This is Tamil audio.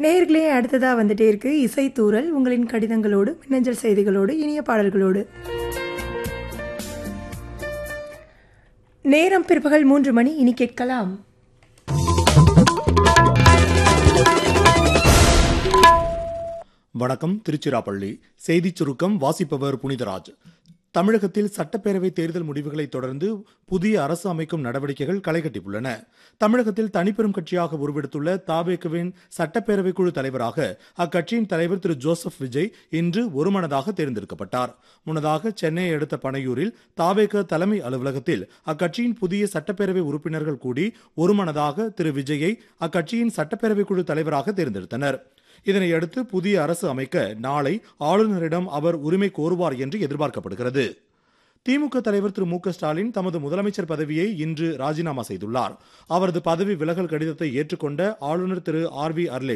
நேர்களே அடுத்ததாக வந்துட்டே இருக்கு இசை தூரல் உங்களின் கடிதங்களோடு மின்னஞ்சல் செய்திகளோடு இனிய பாடல்களோடு நேரம் பிற்பகல் மூன்று மணி இனி கேட்கலாம் வணக்கம் திருச்சிராப்பள்ளி செய்திச் சுருக்கம் வாசிப்பவர் புனிதராஜ் தமிழகத்தில் சட்டப்பேரவை தேர்தல் முடிவுகளை தொடர்ந்து புதிய அரசு அமைக்கும் நடவடிக்கைகள் களைகட்டியுள்ளன தமிழகத்தில் தனிப்பெரும் கட்சியாக உருவெடுத்துள்ள தாவேக்குவின் சட்டப்பேரவை குழு தலைவராக அக்கட்சியின் தலைவர் திரு ஜோசப் விஜய் இன்று ஒருமனதாக தேர்ந்தெடுக்கப்பட்டார் முன்னதாக சென்னையை அடுத்த பனையூரில் தாவேக தலைமை அலுவலகத்தில் அக்கட்சியின் புதிய சட்டப்பேரவை உறுப்பினர்கள் கூடி ஒருமனதாக திரு விஜயை அக்கட்சியின் சட்டப்பேரவை குழு தலைவராக தேர்ந்தெடுத்தனர் இதனையடுத்து புதிய அரசு அமைக்க நாளை ஆளுநரிடம் அவர் உரிமை கோருவார் என்று எதிர்பார்க்கப்படுகிறது திமுக தலைவர் திரு மு க ஸ்டாலின் தமது முதலமைச்சர் பதவியை இன்று ராஜினாமா செய்துள்ளார் அவரது பதவி விலகல் கடிதத்தை ஏற்றுக்கொண்ட ஆளுநர் திரு ஆர் வி அர்லே